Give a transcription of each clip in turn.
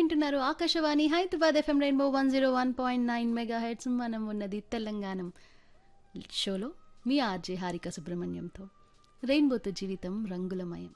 వింటున్నారు Akashvani Hyderabad FM rainbow one zero one point nine megahertz మనం ఉన్నది తెలంగాణ షోలో మీ ఆర్జే హారిక సుబ్రహ్మణ్యంతో రెయిన్బోతో జీవితం రంగులమయం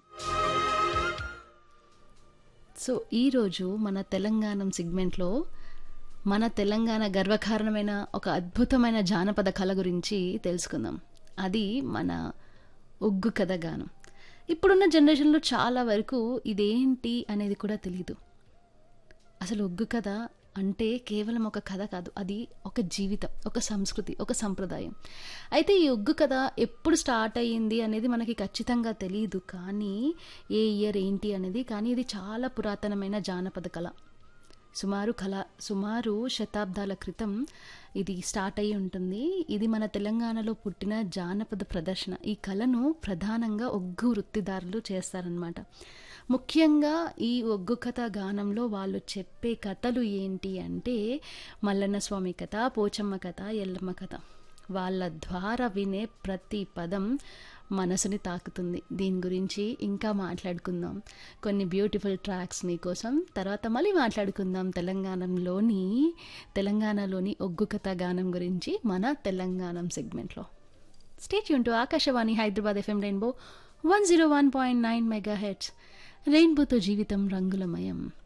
సో ఈరోజు మన తెలంగాణ సెగ్మెంట్లో మన తెలంగాణ గర్వకారణమైన ఒక అద్భుతమైన జానపద కళ గురించి తెలుసుకుందాం అది మన ఒగ్గు కథ గానం ఇప్పుడున్న జనరేషన్లో చాలా వరకు ఇదేంటి అనేది కూడా తెలియదు అసలు ఒగ్గు కథ అంటే కేవలం ఒక కథ కాదు అది ఒక జీవితం ఒక సంస్కృతి ఒక సంప్రదాయం అయితే ఈ ఒగ్గు కథ ఎప్పుడు స్టార్ట్ అయ్యింది అనేది మనకి ఖచ్చితంగా తెలియదు కానీ ఏ ఇయర్ ఏంటి అనేది కానీ ఇది చాలా పురాతనమైన జానపద కళ సుమారు కళ సుమారు శతాబ్దాల క్రితం ఇది స్టార్ట్ అయి ఉంటుంది ఇది మన తెలంగాణలో పుట్టిన జానపద ప్రదర్శన ఈ కళను ప్రధానంగా ఒగ్గు వృత్తిదారులు చేస్తారనమాట ముఖ్యంగా ఈ ఒగ్గు కథ గానంలో వాళ్ళు చెప్పే కథలు ఏంటి అంటే మల్లన్న స్వామి కథ పోచమ్మ కథ ఎల్లమ్మ కథ వాళ్ళ ద్వారా వినే ప్రతి పదం మనసుని తాకుతుంది దీని గురించి ఇంకా మాట్లాడుకుందాం కొన్ని బ్యూటిఫుల్ ట్రాక్స్ మీకోసం తర్వాత మళ్ళీ మాట్లాడుకుందాం తెలంగాణలోని తెలంగాణలోని ఒగ్గు కథ గానం గురించి మన తెలంగాణ సెగ్మెంట్లో స్టేట్ యూన్ to Akashvani Hyderabad FM rainbow one zero one point nine megahertz రెయిన్బోతో జీవితం రంగులమయం